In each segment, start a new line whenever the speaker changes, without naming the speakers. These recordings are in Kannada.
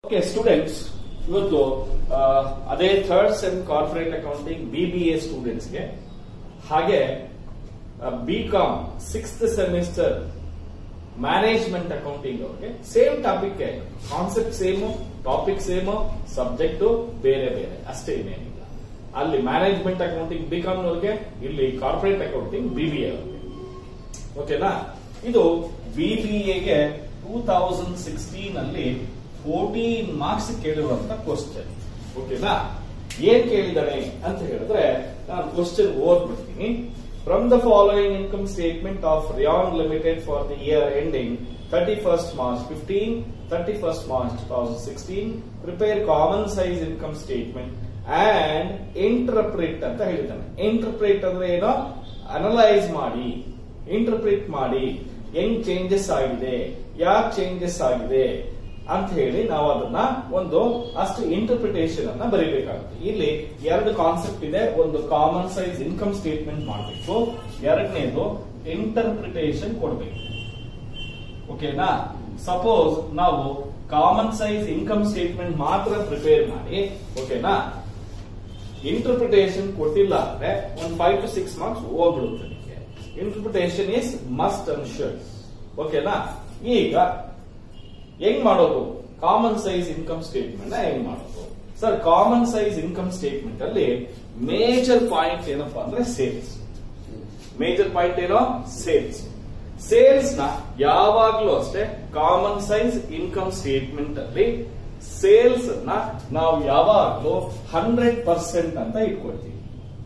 ಓಕೆ ಸ್ಟೂಡೆಂಟ್ಸ್ ಇವತ್ತು ಆ, ಅದೇ third sem corporate accounting B B A ಸ್ಟೂಡೆಂಟ್ಸ್ಗೆ ಹಾಗೆ B com sixth semester management accounting ಅವ್ರಿಗೆ same topic concept same topic same subject ಬೇರೆ ಬೇರೆ ಅಷ್ಟೇ ಇನ್ನೇನಿಲ್ಲ ಅಲ್ಲಿ ಮ್ಯಾನೇಜ್ಮೆಂಟ್ ಅಕೌಂಟಿಂಗ್ ಬಿ ಕಾಮ್ ಅವ್ರಿಗೆ ಇಲ್ಲಿ corporate accounting B B A ಅವ್ರಿಗೆ ಓಕೆನಾ ಇದು ಬಿಬಿಎಗೆ ಟೂ ತೌಸಂಡ್ ಸಿಕ್ಸ್ಟೀನ್ ಅಲ್ಲಿ ಫೋರ್ಟೀನ್ ಮಾರ್ಕ್ಸ್ ಕೇಳಿರುವಂತ ಕ್ವಶನ್ ಓಕೆನಾ ಏನ್ ಕೇಳಿದಾನೆ ಅಂತ ಹೇಳಿದ್ರೆ ನಾನು ಕ್ವಶನ್ ಓದ್ಬಿಡ್ತೀನಿ from the following income statement of Ryan limited for the year ending thirty first March fifteen thirty first March two thousand sixteen prepare common size income statement and interpret ಅಂತ ಹೇಳಿದ್ದಾನೆ ಇಂಟರ್ಪ್ರಿಟ್ ಅಂದ್ರೆ ಏನೋ ಅನಲೈಸ್ ಮಾಡಿ ಇಂಟರ್ಪ್ರಿಟ್ ಮಾಡಿ ಹೆಂಗ್ ಚೇಂಜಸ್ ಆಗಿದೆ ಯಾಕೆ ಚೇಂಜಸ್ ಆಗಿದೆ ಅಂತ ಹೇಳಿ ನಾವು ಅದನ್ನ ಒಂದು ಅಷ್ಟು ಇಂಟರ್ಪ್ರಿಟೇಷನ್ ಅನ್ನ ಬರೀಬೇಕಾಗುತ್ತೆ ಇಲ್ಲಿ ಎರಡು ಕಾನ್ಸೆಪ್ಟ್ ಇದೆ ಒಂದು ಕಾಮನ್ ಸೈಜ್ ಇನ್ಕಮ್ ಸ್ಟೇಟ್ಮೆಂಟ್ ಮಾಡಬೇಕು ಎರಡನೇದು ಇಂಟರ್ಪ್ರಿಟೇಷನ್ ಕೊಡಬೇಕು ಓಕೆನಾ ಸಪೋಸ್ ನಾವು ಕಾಮನ್ ಸೈಜ್ ಇನ್ಕಮ್ ಸ್ಟೇಟ್ಮೆಂಟ್ ಮಾತ್ರ ಪ್ರಿಪೇರ್ ಮಾಡಿ ಓಕೆನಾ ಇಂಟರ್ಪ್ರಿಟೇಷನ್ ಕೊಟ್ಟಿಲ್ಲ ಅಂದ್ರೆ ಒಂದು ಫೈವ್ ಟು ಸಿಕ್ಸ್ ಮಾರ್ಕ್ಸ್ ಹೋಗ್ಬಿಡುತ್ತೆ ನಿಮಗೆ interpretation is must and should ಓಕೆನಾ ಈಗ ಹೆಂಗ್ ಮಾಡೋದು ಕಾಮನ್ ಸೈಜ್ ಇನ್ಕಮ್ ಸ್ಟೇಟ್ಮೆಂಟ್ ನ ಹೆಂಗ್ ಮಾಡೋದು sir common size income statement ಅಲ್ಲಿ ಮೇಜರ್ ಪಾಯಿಂಟ್ ಏನಪ್ಪಾ ಅಂದ್ರೆ ಸೇಲ್ಸ್ ಮೇಜರ್ ಪಾಯಿಂಟ್ ಏನೋ ಸೇಲ್ಸ್ ಸೇಲ್ಸ್ ನ ಯಾವಾಗ್ಲೂ ಅಷ್ಟೇ ಕಾಮನ್ ಸೈಜ್ ಇನ್ಕಮ್ ಸ್ಟೇಟ್ಮೆಂಟ್ ಅಲ್ಲಿ ಸೇಲ್ಸ್ ನ ನಾವು ಯಾವಾಗ್ಲೂ ಹಂಡ್ರೆಡ್ ಪರ್ಸೆಂಟ್ ಅಂತ ಇಟ್ಕೊಳ್ತೀವಿ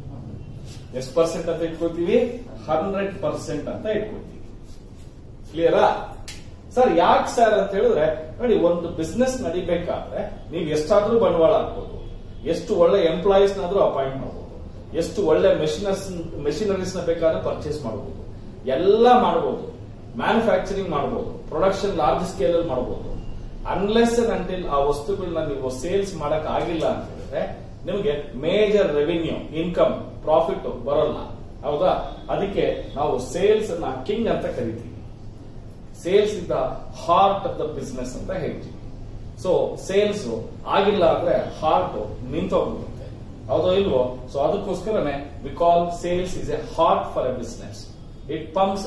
ಎಷ್ಟು ಪರ್ಸೆಂಟ್ ಅಂತ ಇಟ್ಕೊಳ್ತೀವಿ ಹಂಡ್ರೆಡ್ ಪರ್ಸೆಂಟ್ ಅಂತ ಇಟ್ಕೊಳ್ತೀವಿ ಕ್ಲಿಯರಾ ಸರ್ ಯಾಕೆ ಸರ್ ಅಂತ ಹೇಳಿದ್ರೆ ನೋಡಿ ಒಂದು ಬಿಸ್ನೆಸ್ ನಡಿಬೇಕಾದ್ರೆ ನೀವು ಎಷ್ಟಾದ್ರೂ ಬಂಡವಾಳ ಹಾಕ್ಬೋದು ಎಷ್ಟು ಒಳ್ಳೆ ಎಂಪ್ಲಾಯೀಸ್ ನಾದ್ರೂ ಅಪಾಯಿಂಟ್ ಮಾಡಬಹುದು ಎಷ್ಟು ಒಳ್ಳೆ ಮೆಷಿನರ್ಸ್ ಮೆಷಿನರೀಸ್ ನ ಬೇಕಾದ್ರೆ ಪರ್ಚೇಸ್ ಮಾಡಬಹುದು ಎಲ್ಲ ಮಾಡಬಹುದು ಮ್ಯಾನುಫ್ಯಾಕ್ಚರಿಂಗ್ ಮಾಡಬಹುದು ಪ್ರೊಡಕ್ಷನ್ ಲಾರ್ಜ್ ಸ್ಕೇಲ್ ಅಲ್ಲಿ ಮಾಡಬಹುದು ಅನ್ಲೆಸ್ ಅಂಟಿಲ್ ಆ ವಸ್ತುಗಳನ್ನ ನೀವು ಸೇಲ್ಸ್ ಮಾಡಕ್ ಆಗಿಲ್ಲ ಅಂತ ಹೇಳಿದ್ರೆ ನಿಮಗೆ ಮೇಜರ್ ರೆವಿನ್ಯೂ ಇನ್ಕಮ್ ಪ್ರಾಫಿಟ್ ಬರಲ್ಲ ಹೌದಾ ಅದಕ್ಕೆ ನಾವು ಸೇಲ್ಸ್ ನ ಕಿಂಗ್ ಅಂತ ಕರಿತೀವಿ sales is the heart of the business ಅಂತ ಹೇಳ್ತೀವಿ ಸೊ ಸೇಲ್ಸ್ ಆಗಿಲ್ಲ ಅಂದ್ರೆ ಹಾರ್ಟ್ ನಿಂತೋಗ್ಬಿಡುತ್ತೆ ಹೌದೋ ಇಲ್ವೋ ಸೊ ಅದಕ್ಕೋಸ್ಕರನೇ we call sales is a heart for a business it pumps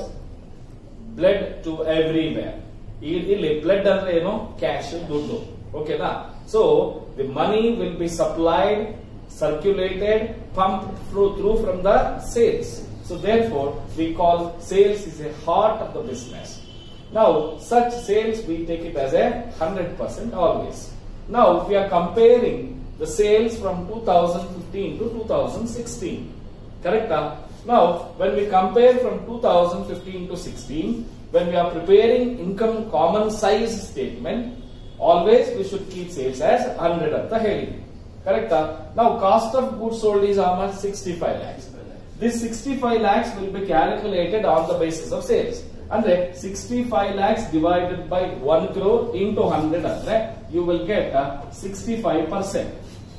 blood to everywhere ಇಲ್ಲಿ ಬ್ಲಡ್ ಅಂದ್ರೆ ಏನು ಕ್ಯಾಶ್ ದುಡ್ಡು ಓಕೆನಾ so the money will be supplied circulated pump through through from the sales so therefore we call sales is a heart of the business Now, such sales we take it as a 100% always. Now, we are comparing the sales from 2015 to 2016. Correct? ah? Now, when we compare from 2015 to 16, when we are preparing income common size statement, always we should keep sales as 100 at the heading. Correct? ah? Now, cost of goods sold is how much? 65 lakhs. This 65 lakhs will be calculated on the basis of sales. ಅಂದ್ರೆ sixty five lakhs divided by one crore into hundred ಅಂದ್ರೆ you will get sixty five percent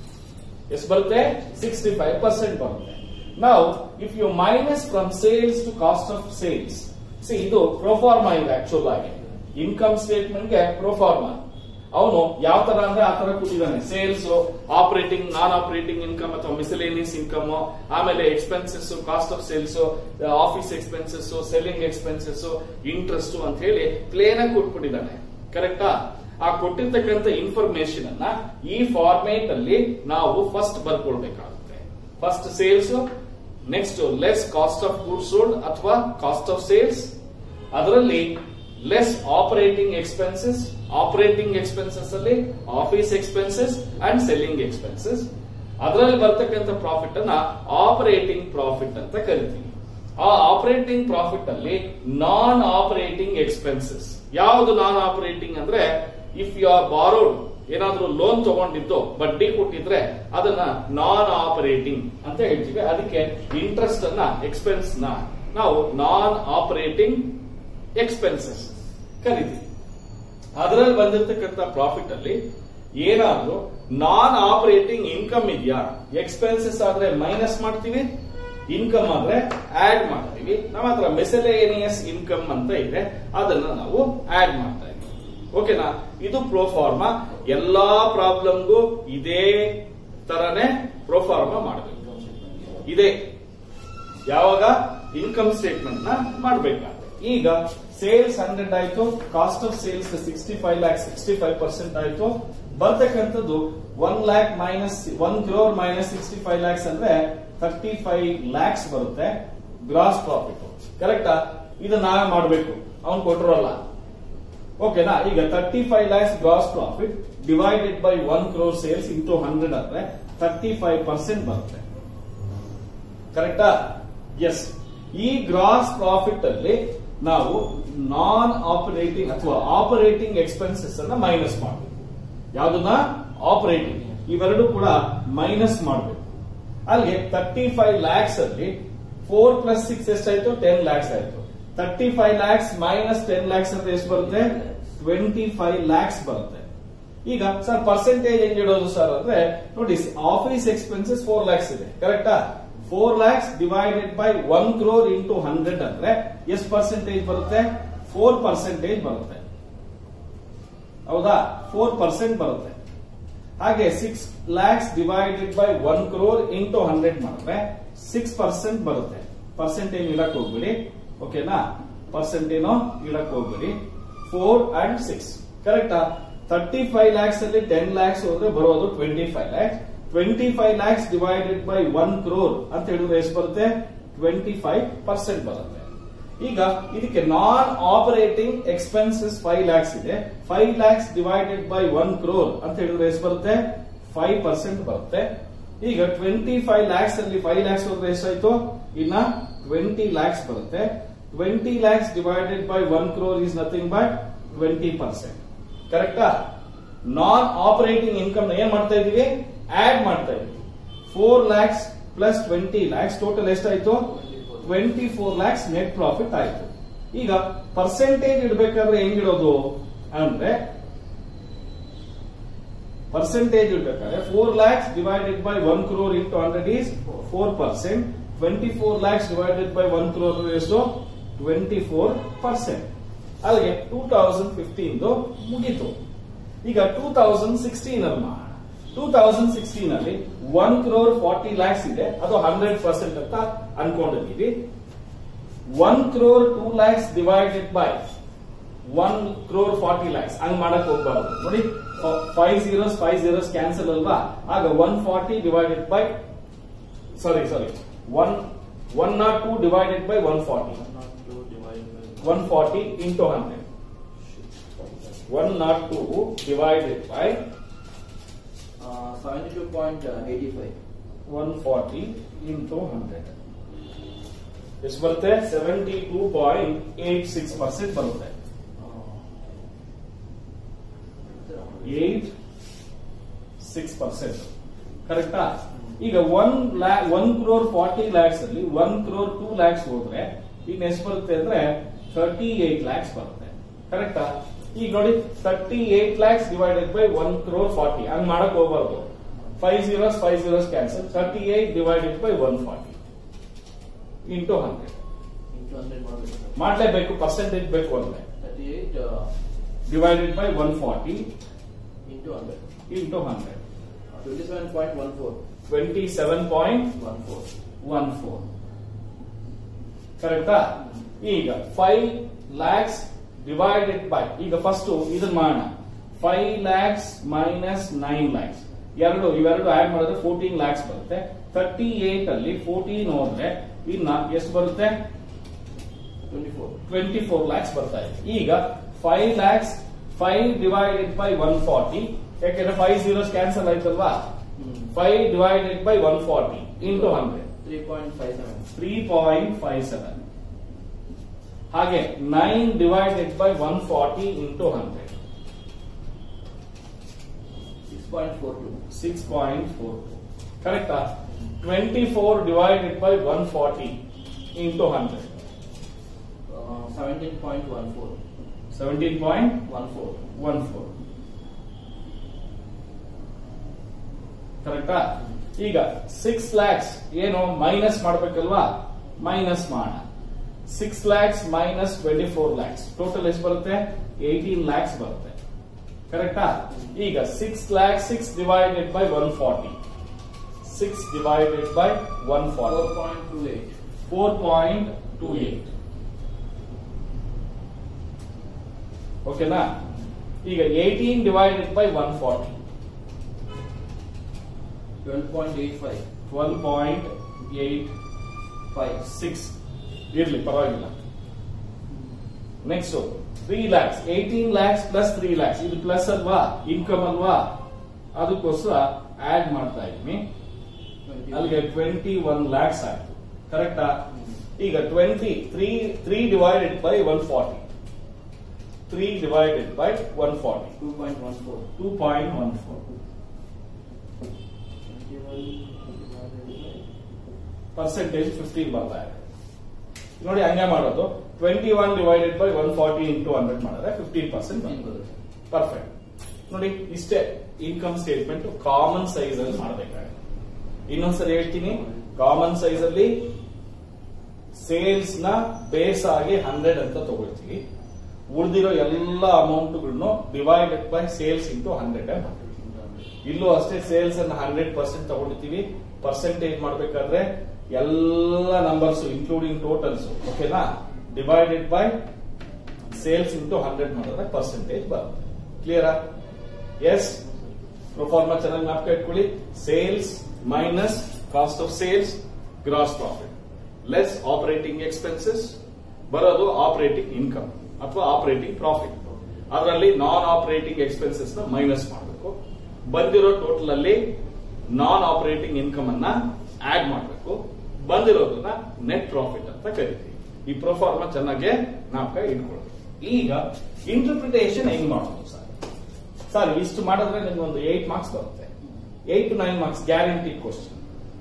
ಎಷ್ಟು ಬರುತ್ತೆ ಸಿಕ್ಸ್ಟಿ ಫೈವ್ ಪರ್ಸೆಂಟ್ ಬರುತ್ತೆ ನಾವು if you minus from sales to cost of sales C ಇದು ಪ್ರೋಫಾರ್ಮಾ ಇದೆ ಆಕ್ಚುಲ್ ಆಗಿ ಇನ್ಕಮ್ ಸ್ಟೇಟ್ಮೆಂಟ್ಗೆ ಪ್ರೋಫಾರ್ಮಾ ಅವನು ಯಾವ ತರ ಅಂದ್ರೆ ಆ ತರ ಕೂತಿದ್ದಾನೆ sales operating non operating income ಅಥವಾ ಮಿಸಲೇನಿಯಸ್ ಇನ್ಕಮ್ ಆಮೇಲೆ expenses cost of sales office expenses selling expenses interest ಅಂತ ಹೇಳಿ ಪ್ಲೇನ್ ಆಗಿ ಕೊಟ್ಬಿಟ್ಟಿದ್ದಾನೆ ಕರೆಕ್ಟಾ ಆ ಕೊಟ್ಟಿರ್ತಕ್ಕಂಥ ಇನ್ಫಾರ್ಮೇಶನ್ ಅನ್ನ ಈ ಫಾರ್ಮೇಟ್ ಅಲ್ಲಿ ನಾವು ಫಸ್ಟ್ ಬರ್ಕೊಳ್ಬೇಕಾಗುತ್ತೆ first sales next less cost of good sold ಅಥವಾ ಕಾಸ್ಟ್ ಆಫ್ ಸೇಲ್ಸ್ ಅದರಲ್ಲಿ less operating expenses operating expenses ಅಲ್ಲಿ office expenses and selling expenses ಅದರಲ್ಲಿ ಬರ್ತಕ್ಕಂಥ ಪ್ರಾಫಿಟ್ ಅನ್ನ ಆಪರೇಟಿಂಗ್ ಪ್ರಾಫಿಟ್ ಅಂತ ಕರಿತೀವಿ ಆ ಆಪರೇಟಿಂಗ್ ಪ್ರಾಫಿಟ್ ಅಲ್ಲಿ ನಾನ್ ಆಪರೇಟಿಂಗ್ ಎಕ್ಸ್ಪೆನ್ಸಸ್ ಯಾವುದು ನಾನ್ ಆಪರೇಟಿಂಗ್ ಅಂದ್ರೆ ಇಫ್ ಯು ಆರ್ ಬಾರೋಡ್ ಏನಾದ್ರೂ ಲೋನ್ ತಗೊಂಡಿದ್ದು ಬಡ್ಡಿ ಕೊಟ್ಟಿದ್ರೆ ಅದನ್ನ ನಾನ್ ಆಪರೇಟಿಂಗ್ ಅಂತ ಹೇಳ್ತೀವಿ ಅದಕ್ಕೆ ಇಂಟ್ರೆಸ್ಟ್ ಅನ್ನ ಎಕ್ಸ್ಪೆನ್ಸ್ ನ ನಾವು ನಾನ್ ಆಪರೇಟಿಂಗ್ ಎಕ್ಸ್ಪೆನ್ಸಸ್ ಕರಿತೀವಿ ಅದರಲ್ಲಿ ಬಂದಿರತಕ್ಕಂತ ಪ್ರಾಫಿಟ್ ಅಲ್ಲಿ ಏನಾದ್ರೂ ನಾನ್ ಆಪರೇಟಿಂಗ್ ಇನ್ಕಮ್ ಇದೆಯಾ ಎಕ್ಸ್ಪೆನ್ಸಸ್ ಆದ್ರೆ ಮೈನಸ್ ಮಾಡ್ತೀವಿ ಇನ್ಕಮ್ ಆದ್ರೆ ಆಡ್ ಮಾಡ್ತೀವಿ ನಮ್ಮ ಹತ್ರ ಮೆಸಲೇನಿಯಸ್ ಇನ್ಕಮ್ ಅಂತ ಇದೆ ಅದನ್ನ ನಾವು ಆಡ್ ಮಾಡ್ತಾ ಇದ್ದೀವಿ ಓಕೆನಾ ಇದು ಪ್ರೋಫಾರ್ಮಾ ಎಲ್ಲಾ ಪ್ರಾಬ್ಲಮ್ಗೂ ಇದೇ ತರನೇ ಪ್ರೋಫಾರ್ಮಾ ಮಾಡಬೇಕು ಇದೆ ಯಾವಾಗ ಇನ್ಕಮ್ ಸ್ಟೇಟ್ಮೆಂಟ್ ನ ಮಾಡಬೇಕಾಗುತ್ತೆ ಈಗ ಸೇಲ್ಸ್ ಹಂಡ್ರೆಡ್ ಆಯ್ತು cost of sales sixty five lakh sixty five percent ಆಯ್ತು ಬರ್ತಕ್ಕಂಥದ್ದು one lakh minus one crore minus sixty five lakhs ಅಂದ್ರೆ ಥರ್ಟಿ ಫೈವ್ ಲ್ಯಾಕ್ಸ್ ಬರುತ್ತೆ ಗ್ರಾಸ್ ಪ್ರಾಫಿಟ್ ಕರೆಕ್ಟಾ ಇದು ನಾವೇ ಮಾಡಬೇಕು ಅವ್ನು ಕೊಟ್ಟರಲ್ಲ ಓಕೆನಾ ಈಗ thirty five lakhs gross profit divided by one crore sales into hundred ಅಂದ್ರೆ ತರ್ಟಿ ಫೈವ್ ಪರ್ಸೆಂಟ್ ಬರುತ್ತೆ ಕರೆಕ್ಟಾ ಎಸ್ ಈ ಗ್ರಾಸ್ ಪ್ರಾಫಿಟ್ ಅಲ್ಲಿ ನಾವು ನಾನ್ ಆಪರೇಟಿಂಗ್ ಅಥವಾ ಆಪರೇಟಿಂಗ್ ಎಕ್ಸ್ಪೆನ್ಸಸ್ ಅನ್ನ ಮೈನಸ್ ಮಾಡಬೇಕು ಯಾವ್ದನ್ನ ಆಪರೇಟಿಂಗ್ ಇವೆರಡು ಕೂಡ ಮೈನಸ್ ಮಾಡಬೇಕು ಅಲ್ಲಿಗೆ ತರ್ಟಿ ಫೈವ್ ಲ್ಯಾಕ್ಸ್ ಅಲ್ಲಿ ಫೋರ್ ಪ್ಲಸ್ ಸಿಕ್ಸ್ ಎಷ್ಟಾಯ್ತು ಟೆನ್ ಲ್ಯಾಕ್ಸ್ ಆಯ್ತು thirty five lakhs minus ten lakhs ಅಂದ್ರೆ ಎಷ್ಟು ಬರುತ್ತೆ ಟ್ವೆಂಟಿ ಫೈವ್ ಲ್ಯಾಕ್ಸ್ ಬರುತ್ತೆ ಈಗ ಸರ್ ಪರ್ಸೆಂಟೇಜ್ ಹೆಂಗ್ ಇಡೋದು ಸರ್ ಅಂದ್ರೆ ನೋಡಿ ಆಫೀಸ್ ಎಕ್ಸ್ಪೆನ್ಸಸ್ ಫೋರ್ ಲ್ಯಾಕ್ಸ್ ಇದೆ ಕರೆಕ್ಟಾ four lakhs divided by one crore into hundred ಅಂದ್ರೆ ಎಷ್ಟು ಪರ್ಸೆಂಟೇಜ್ ಬರುತ್ತೆ ಫೋರ್ ಪರ್ಸೆಂಟೇಜ್ ಬರುತ್ತೆ ಹೌದಾ ಫೋರ್ ಪರ್ಸೆಂಟ್ ಬರುತ್ತೆ ಹಾಗೆ six lakhs divided by one crore into hundred ಮಾಡಿದ್ರೆ ಸಿಕ್ಸ್ ಪರ್ಸೆಂಟ್ ಬರುತ್ತೆ ಪರ್ಸೆಂಟೇಜ್ ಇಡಕ್ ಹೋಗ್ಬಿಡಿ ಓಕೆನಾ ಪರ್ಸೆಂಟ್ ಏನೋ ಇಡಕ್ ಹೋಗ್ಬಿಡಿ ಫೋರ್ ಅಂಡ್ ಸಿಕ್ಸ್ ಕರೆಕ್ಟಾ ತರ್ಟಿ ಫೈವ್ ಲ್ಯಾಕ್ಸ್ ಅಲ್ಲಿ ಟೆನ್ ಲ್ಯಾಕ್ಸ್ ಹೋದ್ರೆ ಬರೋದು twenty five lakhs twenty five lakhs divided by one crore ಅಂತ ಹೇಳಿದ್ರೆ ಎಷ್ಟು ಬರುತ್ತೆ ಟ್ವೆಂಟಿ ಫೈವ್ ಪರ್ಸೆಂಟ್ ಬರುತ್ತೆ ಈಗ ಇದಕ್ಕೆ non operating expenses five lakhs ಇದೆ five lakhs divided by one crore ಅಂತ ಹೇಳಿದ್ರೆ ಎಷ್ಟು ಬರುತ್ತೆ ಫೈವ್ ಪರ್ಸೆಂಟ್ ಬರುತ್ತೆ ಈಗ ಟ್ವೆಂಟಿ ಫೈವ್ ಲ್ಯಾಕ್ಸ್ ಅಲ್ಲಿ ಫೈವ್ ಲ್ಯಾಕ್ಸ್ ಹೋದ್ರೆ ಎಷ್ಟಾಯ್ತು ಇನ್ನ ಟ್ವೆಂಟಿ ಲ್ಯಾಕ್ಸ್ ಬರುತ್ತೆ twenty lakhs divided by one crore is nothing but twenty percent ಕರೆಕ್ಟಾ ನಾನ್ ಆಪರೇಟಿಂಗ್ ಇನ್ಕಮ್ ಏನ್ ಮಾಡ್ತಾ ಇದೀವಿ ಆಡ್ ಮಾಡ್ತಾ ಇದೀವಿ four lakhs plus twenty lakhs total ಎಷ್ಟಾಯ್ತು twenty four lakhs net profit ಆಯ್ತು ಈಗ ಪರ್ಸೆಂಟೇಜ್ ಇಡಬೇಕಾದ್ರೆ ಹೆಂಗಿಡೋದು ಅಂದ್ರೆ ಪರ್ಸೆಂಟೇಜ್ ಇಡಬೇಕಾದ್ರೆ four lakhs divided by one crore into hundred is four percent twenty four lakhs divided by one crore ಎಷ್ಟು ಟ್ವೆಂಟಿ ಫೋರ್ ಪರ್ಸೆಂಟ್ ಅಲ್ಲಿಗೆ ಟೂ ತೌಸಂಡ್ ಫಿಫ್ಟೀನ್ ಮುಗೀತು ಈಗ ಟೂ ತೌಸಂಡ್ ಸಿಕ್ಸ್ಟೀನ್ ಅಲ್ಲಿ ಮಾಡೋಣ ಟೂ ತೌಸಂಡ್ ಸಿಕ್ಸ್ಟೀನ್ ಅಲ್ಲಿ ಒನ್ ಕ್ರೋರ್ ಫಾರ್ಟಿ ಲ್ಯಾಕ್ಸ್ ಇದೆ ಅದು ಹಂಡ್ರೆಡ್ ಪರ್ಸೆಂಟ್ ಅಂತ ಅನ್ಕೊಂಡಿದ್ದೀವಿ one crore two lakhs divided by one crore forty lakhs ಹಂಗ್ ಮಾಡಕ್ ಹೋಗ್ಬಾರ್ದು ನೋಡಿ five zeros five zeros cancel ಅಲ್ವಾ ಆಗ one forty divided by sorry sorry one one not two divided by one forty one forty into hundred one not two divided by
seventy-two point eighty-five.
One forty into hundred ಎಷ್ಟು ಬರುತ್ತೆ seventy two point eight six percent ಬರುತ್ತೆ ಏಟ್ ಸಿಕ್ಸ್ ಪರ್ಸೆಂಟ್ ಕರೆಕ್ಟಾ ಈಗ ಒನ್ ಲ್ಯಾ ಒನ್ ಕ್ರೋರ್ ಫಾರ್ಟಿ ಲ್ಯಾಕ್ಸ್ ಅಲ್ಲಿ ಒನ್ ಕ್ರೋರ್ ಟೂ ಲ್ಯಾಕ್ಸ್ ಹೋದ್ರೆ ಈಗ ಎಷ್ಟು ಬರುತ್ತೆ ಅಂದ್ರೆ ಥರ್ಟಿ ಏಟ್ ಲ್ಯಾಕ್ಸ್ ಬರುತ್ತೆ ಕರೆಕ್ಟಾ ಈಗ ನೋಡಿ thirty eight lakhs divided by one crore forty ಹಂಗ್ ಮಾಡಕ್ ಹೋಗ್ಬಾರ್ದು five zeros five zeros cancel thirty eight divided by one forty into hundred
Into hundred ಮಾಡ್ಬೇಕು sir.
ಮಾಡ್ಲೇಬೇಕು ಪರ್ಸೆಂಟೇಜ್ ಬೇಕು ಅಂದ್ರೆ
Thirty-eight uh,
divided by one forty
into hundred.
Into hundred
Twenty-seven point one four.
Twenty seven point
One four.
One four ಕರೆಕ್ಟಾ ಈಗ ಫೈವ್ ಲ್ಯಾಕ್ಸ್ ಡಿವೈಡೆಡ್ ಬೈ ಈಗ ಫಸ್ಟ್ ಇದನ್ನ ಮಾಡೋಣ five lakhs minus nine lakhs ಎರಡು ಇವೆರಡು ಆಡ್ ಮಾಡಿದ್ರೆ ಫೋರ್ಟೀನ್ ಲ್ಯಾಕ್ಸ್ ಬರುತ್ತೆ ತರ್ಟಿ ಏಟ್ ಅಲ್ಲಿ ಫೋರ್ಟೀನ್ ಹೋದ್ರೆ ಇನ್ನ ಎಷ್ಟು ಬರುತ್ತೆ
Twenty-four.
ಟ್ವೆಂಟಿ ಫೋರ್ ಲ್ಯಾಕ್ಸ್ ಬರ್ತಾ ಇದೆ ಈಗ five lakhs five divided by one forty ಯಾಕೆಂದ್ರೆ ಫೈವ್ ಜೀರೋಸ್ ಕ್ಯಾನ್ಸಲ್ ಆಯ್ತಲ್ವಾ
Hmm.
Five divided by one forty into hundred
Three point five seven.
Three point five seven ಹಾಗೆ nine divided by one forty into hundred
Six point four two.
Six point four ಕರೆಕ್ಟಾ twenty four divided by one forty into hundred
Uh, seventeen point one four.
Seventeen point
One four.
One four ಕರೆಕ್ಟಾ ಈಗ ಸಿಕ್ಸ್ ಲ್ಯಾಕ್ಸ್ ಏನು ಮೈನಸ್ ಮಾಡ್ಬೇಕಲ್ವಾ ಮೈನಸ್ ಮಾಡೋಣ six lakhs minus twenty four lakhs total ಎಷ್ಟು ಬರುತ್ತೆ ಏಯ್ಟೀನ್ ಲ್ಯಾಕ್ಸ್ ಬರುತ್ತೆ ಕರೆಕ್ಟಾ ಈಗ six lakh six divided by one forty six divided by one forty
4.28.
Four point two eight ಓಕೆನಾ ಈಗ eighteen divided by one forty
12.85.
Twelve point eight
5.
Six ಇರ್ಲಿ ಪರವಾಗಿಲ್ಲ next three lakhs eighteen lakhs plus three lakhs ಇದು ಪ್ಲಸ್ ಅಲ್ವಾ ಇನ್ಕಮ್ ಅಲ್ವಾ ಅದಕ್ಕೋಸ್ಕರ ಆಡ್ ಮಾಡ್ತಾ ಇದ್ದೀನಿ ಅಲ್ಲಿಗೆ ಟ್ವೆಂಟಿ ಒನ್ ಲ್ಯಾಕ್ಸ್ ಆಯ್ತು ಕರೆಕ್ಟಾ ಈಗ twenty three three divided by one forty three divided by one forty
2.14.
Two point one four
21 divided by
percentage fifteen ಬರ್ತಾ ಇದೆ ನೋಡಿ ಹಂಗೆ ಮಾಡೋದು twenty one divided by one forty into hundred ಮಾಡಿದ್ರೆ ಫಿಫ್ಟೀನ್ ಪರ್ಸೆಂಟ್
15 ಬರುತ್ತೆ.
ಪರ್ಫೆಕ್ಟ್ ನೋಡಿ ಇಷ್ಟೇ ಇನ್ಕಮ್ ಸ್ಟೇಟ್ಮೆಂಟ್ ಕಾಮನ್ ಸೈಜ್ ಅಲ್ಲಿ ಮಾಡಬೇಕಾಗುತ್ತೆ ಇನ್ನೊಂದ್ಸರಿ ಹೇಳ್ತೀನಿ ಕಾಮನ್ ಸೈಜ್ ಅಲ್ಲಿ ಸೇಲ್ಸ್ ನ ಬೇಸ್ ಆಗಿ ಹಂಡ್ರೆಡ್ ಅಂತ ತಗೊಳ್ತೀವಿ ಉಳಿದಿರೋ ಎಲ್ಲ ಅಮೌಂಟ್ಗಳನ್ನು divided by sales into hundred ಇಲ್ಲೂ ಅಷ್ಟೇ ಸೇಲ್ಸ್ ಅನ್ನ ಹಂಡ್ರೆಡ್ ಪರ್ಸೆಂಟ್ ತಗೊಂಡಿರ್ತೀವಿ ಪರ್ಸೆಂಟೇಜ್ ಮಾಡಬೇಕಾದ್ರೆ ಎಲ್ಲ ನಂಬರ್ಸ್ ಇನ್ಕ್ಲೂಡಿಂಗ್ ಟೋಟಲ್ಸ್ ಓಕೆನಾ divided by sales into hundred ಮಾಡಿದ್ರೆ ಪರ್ಸೆಂಟೇಜ್ ಬರುತ್ತೆ ಕ್ಲಿಯರಾ ಎಸ್ ಪ್ರೊಫಾರ್ಮಾ ಚೆನ್ನಾಗಿ ಜ್ಞಾಪಕ ಇಟ್ಕೊಳ್ಳಿ sales minus cost of sales gross profit less operating expenses ಬರೋದು ಆಪರೇಟಿಂಗ್ ಇನ್ಕಮ್ ಅಥವಾ ಆಪರೇಟಿಂಗ್ ಪ್ರಾಫಿಟ್ ಅದರಲ್ಲಿ ನಾನ್ ಆಪರೇಟಿಂಗ್ ಎಕ್ಸ್ಪೆನ್ಸಸ್ ನ ಮೈನಸ್ ಮಾಡಬೇಕು ಬಂದಿರೋ ಟೋಟಲ್ ಅಲ್ಲಿ ನಾನ್ ಆಪರೇಟಿಂಗ್ ಇನ್ಕಮ್ ಅನ್ನ ಆಡ್ ಮಾಡಬೇಕು ಬಂದಿರೋದನ್ನ ನೆಟ್ ಪ್ರಾಫಿಟ್ ಅಂತ ಕರಿತೀವಿ ಈ ಪ್ರೊಫಾರ್ಮಾ ಚೆನ್ನಾಗಿ ಜ್ಞಾಪಕ ಇಟ್ಕೊಳ್ಬೇಕು ಈಗ ಇಂಟರ್ಪ್ರಿಟೇಷನ್ ಹೆಂಗ್ ಮಾಡೋದು ಸರ್ ಸರ್ ಇಷ್ಟು ಮಾಡಿದ್ರೆ ನಿಮ್ಗೆ ಒಂದು ಏಟ್ ಮಾರ್ಕ್ಸ್ ಬರುತ್ತೆ eight to nine marks guarantee question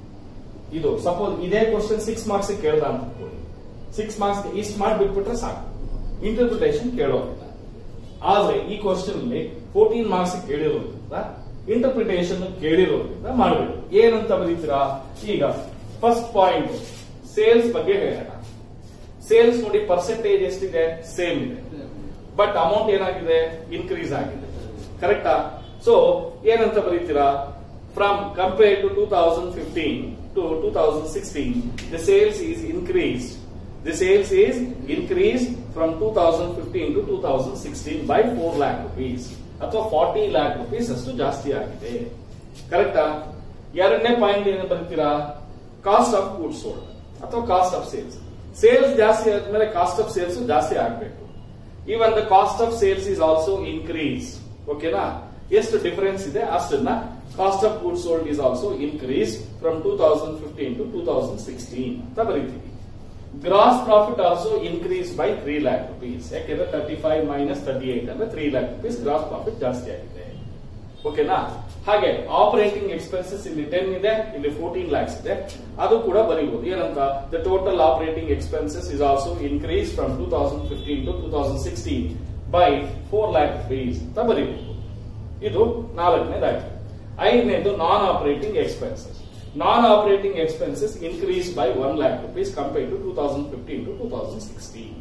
ಇದು ಸಪೋಸ್ ಇದೇ ಕ್ವಶನ್ ಸಿಕ್ಸ್ ಮಾರ್ಕ್ಸ್ ಕೇಳ್ದ ಅಂತ ಅನ್ಕೊಳ್ಳಿ ಸಿಕ್ಸ್ ಮಾರ್ಕ್ಸ್ ಇಷ್ಟು ಮಾಡ್ಬಿಟ್ಬಿಟ್ರೆ ಸಾಕು ಇಂಟರ್ಪ್ರಿಟೇಷನ್ ಕೇಳೋದಿಲ್ಲ ಆದ್ರೆ ಈ ಕ್ವಶನ್ ಅಲ್ಲಿ ಫೋರ್ಟೀನ್ ಮಾರ್ಕ್ಸ್ ಕೇಳಿರೋದ್ರಿಂದ ಇಂಟರ್ಪ್ರಿಟೇಷನ್ ಕೇಳಿರೋದ್ರಿಂದ ಮಾಡಬೇಕು ಏನಂತ ಬರೀತೀರಾ ಈಗ ಫಸ್ಟ್ ಪಾಯಿಂಟ್ ಸೇಲ್ಸ್ ಬಗ್ಗೆ ಹೇಳೋಣ ಸೇಲ್ಸ್ ನೋಡಿ ಪರ್ಸೆಂಟೇಜ್ ಎಷ್ಟಿದೆ ಸೇಮ್ ಇದೆ ಬಟ್ ಅಮೌಂಟ್ ಏನಾಗಿದೆ ಇನ್ಕ್ರೀಸ್ ಆಗಿದೆ ಕರೆಕ್ಟಾ ಸೊ ಏನಂತ ಬರೀತೀರಾ from compare to two thousand fifteen to two thousand sixteen the sales is increase the sales is increase from two thousand fifteen to two thousand sixteen by four lakh rupees ಅಥವಾ ಫಾರ್ಟಿ ಲ್ಯಾಕ್ ರುಪೀಸ್ ಅಷ್ಟು ಜಾಸ್ತಿ ಆಗಿದೆ ಕರೆಕ್ಟಾ ಎರಡನೇ ಪಾಯಿಂಟ್ ಏನು ಬರೀತೀರಾ ಕಾಸ್ಟ್ ಆಫ್ ಗೂಡ್ಸ್ ಸೋಲ್ಡ್ ಅಥವಾ ಕಾಸ್ಟ್ ಆಫ್ ಸೇಲ್ಸ್ ಸೇಲ್ಸ್ ಜಾಸ್ತಿ ಆದ್ಮೇಲೆ ಕಾಸ್ಟ್ ಆಫ್ ಸೇಲ್ಸ್ ಜಾಸ್ತಿ ಆಗಬೇಕು even the cost of sales is also increase ಓಕೆನಾ ಎಷ್ಟು ಡಿಫರೆನ್ಸ್ ಇದೆ ಅಷ್ಟನ್ನ cost of good sold is also increase from two thousand fifteen to two thousand sixteen ಅಂತ ಬರೀತೀವಿ gross profit also increase by three lakh rupees ಯಾಕೆಂದ್ರೆ thirty five minus thirty eight ಅಂದ್ರೆ three lakh rupees gross profit ಜಾಸ್ತಿ ಆಗಿದೆ ಓಕೆನಾ ಹಾಗೆ ಆಪರೇಟಿಂಗ್ ಎಕ್ಸ್ಪೆನ್ಸಸ್ ಇಲ್ಲಿ ಟೆನ್ ಇದೆ ಇಲ್ಲಿ ಫೋರ್ಟೀನ್ ಲ್ಯಾಕ್ಸ್ ಇದೆ ಅದು ಕೂಡ ಬರೀಬಹುದು ಏನಂತ the total operating expenses is also increase from two thousand fifteen to two thousand sixteen by four lakh rupees ಅಂತ ಬರೀಬಹುದು ಇದು ನಾಲ್ಕನೇದಾಯ್ತು ಐದನೇದು non operating expenses non operating expenses increase by one lakh rupees compare to two thousand fifteen to two thousand sixteen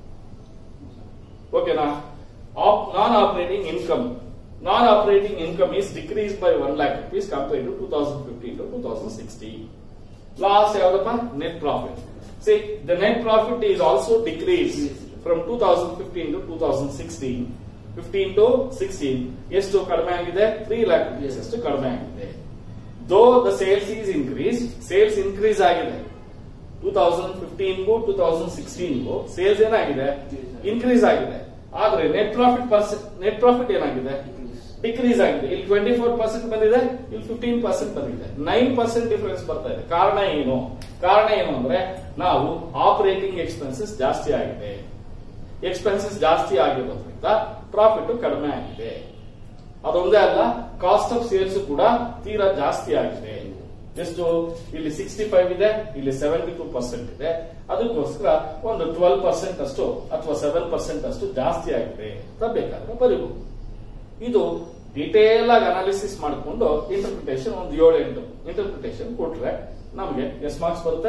ಓಕೆನಾ non operating income non operating income is decreased by 1 lakh rupees compared to 2015 to 2016. Last ಯಾವ್ದಪ್ಪ net profit. See, the net profit is also decreased from 2015 to 2016. 15 to 16 ಎಷ್ಟು ಕಡಿಮೆ ಆಗಿದೆ 3 lakh rupees ಅಷ್ಟು ಕಡಿಮೆ ಆಗಿದೆ though the sales is increase sales increase ಆಗಿದೆ ಟೂ ತೌಸಂಡ್ ಫಿಫ್ಟೀನ್ಗೂ ಟೂ ತೌಸಂಡ್ ಸಿಕ್ಸ್ಟೀನ್ಗೂ ಸೇಲ್ಸ್ ಏನಾಗಿದೆ ಇನ್ಕ್ರೀಸ್ ಆಗಿದೆ ಆದ್ರೆ net profit percent net profit ಏನಾಗಿದೆ ಡಿಕ್ರೀಸ್ ಆಗಿದೆ ಇಲ್ಲಿ ಟ್ವೆಂಟಿ ಫೋರ್ ಪರ್ಸೆಂಟ್ ಬಂದಿದೆ ಇಲ್ಲಿ ಫಿಫ್ಟೀನ್ ಪರ್ಸೆಂಟ್ ಬಂದಿದೆ ನೈನ್ ಪರ್ಸೆಂಟ್ ಡಿಫರೆನ್ಸ್ ಬರ್ತಾ ಇದೆ ಕಾರಣ ಏನು ಕಾರಣ ಏನು ಅಂದ್ರೆ ನಾವು ಆಪರೇಟಿಂಗ್ ಎಕ್ಸ್ಪೆನ್ಸಸ್ ಜಾಸ್ತಿ ಆಗಿದೆ ಎಕ್ಸ್ಪೆನ್ಸಸ್ ಜಾಸ್ತಿ ಆಗಿರೋದ್ರಿಂದ ಪ್ರಾಫಿಟ್ ಕಡಿಮೆ ಆಗಿದೆ ಅದೊಂದೇ ಅಲ್ಲ ಕಾಸ್ಟ್ ಆಫ್ ಸೇಲ್ಸ್ ಕೂಡ ತೀರಾ ಜಾಸ್ತಿ ಆಗಿದೆ ಎಷ್ಟು ಇಲ್ಲಿ ಸಿಕ್ಸ್ಟಿ ಫೈವ್ ಇದೆ ಇಲ್ಲಿ ಸೆವೆಂಟಿ ಟೂ ಪರ್ಸೆಂಟ್ ಇದೆ ಅದಕ್ಕೋಸ್ಕರ ಒಂದು ಟ್ವೆಲ್ ಪರ್ಸೆಂಟ್ ಅಷ್ಟು ಅಥವಾ ಸೆವೆನ್ ಪರ್ಸೆಂಟ್ ಅಷ್ಟು ಜಾಸ್ತಿ ಆಗಿದೆ ಅಂತ ಬೇಕಾದ್ರೆ ಬರೀಬಹುದು ಇದು ಡಿಟೇಲ್ ಆಗಿ ಅನಾಲಿಸಿಸ್ ಮಾಡಿಕೊಂಡು ಇಂಟರ್ಪ್ರಿಟೇಷನ್ ಒಂದು ಏಳು ಎಂಟು ಇಂಟರ್ಪ್ರಿಟೇಷನ್ ಕೊಟ್ರೆ ನಮಗೆ ಎಷ್ಟು ಮಾರ್ಕ್ಸ್ ಬರುತ್ತೆ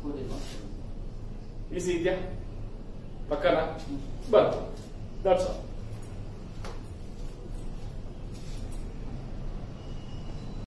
ಈಸಿ ಇದೆಯಾ ಪಕ್ಕನ ಬರ್ತದೆ ದಟ್ಸ್ ಆಲ್